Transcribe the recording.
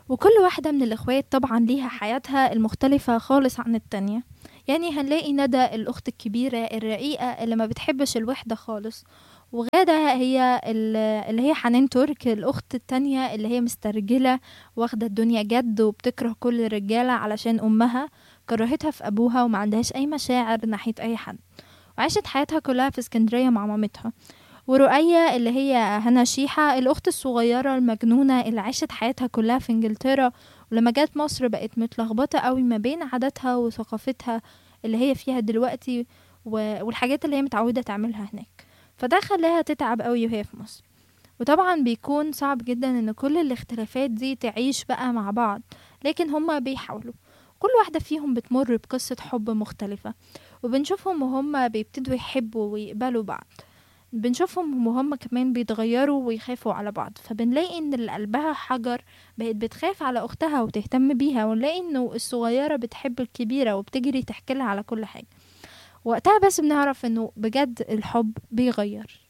وكل واحدة من الإخوات طبعا ليها حياتها المختلفة خالص عن التانية يعني هنلاقي ندى الأخت الكبيرة الرقيقة اللي ما بتحبش الوحدة خالص وغادة هي ال- اللي هي حنان ترك الأخت التانية اللي هي مسترجلة واخدة الدنيا جد وبتكره كل الرجالة علشان أمها كرهتها في أبوها وما عندهاش أي مشاعر ناحية أي حد وعاشت حياتها كلها في اسكندرية مع مامتها ورؤية اللي هي هنا شيحة الأخت الصغيرة المجنونة اللي عاشت حياتها كلها في إنجلترا ولما جت مصر بقت متلخبطة قوي ما بين عاداتها وثقافتها اللي هي فيها دلوقتي و- والحاجات اللي هي متعودة تعملها هناك فده خلاها تتعب قوي وهي في مصر وطبعا بيكون صعب جدا ان كل الاختلافات دي تعيش بقى مع بعض لكن هما بيحاولوا كل واحدة فيهم بتمر بقصة حب مختلفة وبنشوفهم وهم بيبتدوا يحبوا ويقبلوا بعض بنشوفهم وهم كمان بيتغيروا ويخافوا على بعض فبنلاقي ان اللي قلبها حجر بقت بتخاف على اختها وتهتم بيها ونلاقي انه الصغيرة بتحب الكبيرة وبتجري تحكي لها على كل حاجة وقتها بس بنعرف انه بجد الحب بيغير